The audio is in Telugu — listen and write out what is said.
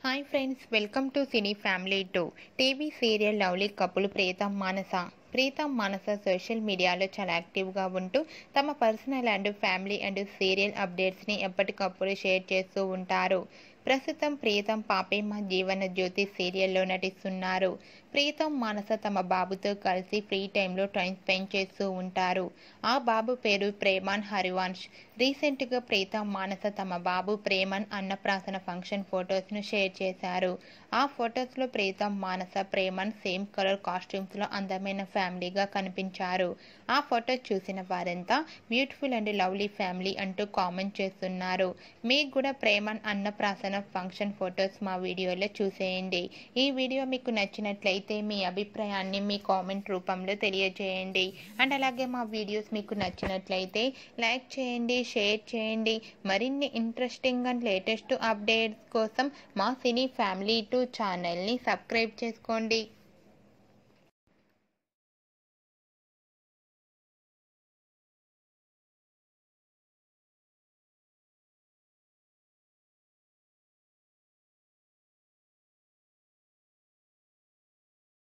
hi friends welcome to cine family two TV serial lovely couple Preetham Manasa Preetham Manasa social మీడియాలో చాలా యాక్టివ్గా ఉంటూ తమ personal and family and serial అప్డేట్స్ని ఎప్పటికప్పుడు షేర్ చేస్తూ ఉంటారు ప్రస్తుతం ప్రీతం పాపేమ జీవన జ్యోతి సీరియల్లో నటిస్తున్నారు ప్రీతం మానస తమ బాబుతో కలిసి ఫ్రీ టైంలో టైం స్పెండ్ చేస్తూ ఉంటారు ఆ బాబు పేరు ప్రేమాన్ హరివాన్ష్ రీసెంట్గా ప్రీతం మానస తమ బాబు ప్రేమన్ అన్నప్రాసన ఫంక్షన్ ఫొటోస్ను షేర్ చేశారు ఆ ఫొటోస్లో ప్రీతం మానస ప్రేమన్ సేమ్ కలర్ కాస్ట్యూమ్స్లో అందమైన ఫ్యామిలీగా కనిపించారు ఆ ఫొటో చూసిన వారంతా బ్యూటిఫుల్ అండ్ లవ్లీ ఫ్యామిలీ అంటూ కామెంట్ చేస్తున్నారు మీకు కూడా ప్రేమన్ అన్నప్రాసన ఫంక్షన్ ఫొటోస్ మా వీడియోలో చూసేయండి ఈ వీడియో మీకు నచ్చినట్లయితే మీ అభిప్రాయాన్ని మీ కామెంట్ రూపంలో తెలియజేయండి అండ్ అలాగే మా వీడియోస్ మీకు నచ్చినట్లయితే లైక్ చేయండి షేర్ చేయండి మరిన్ని ఇంట్రెస్టింగ్ అండ్ లేటెస్ట్ అప్డేట్స్ కోసం మా సినీ ఫ్యామిలీ టూ ఛానల్ని సబ్స్క్రైబ్ చేసుకోండి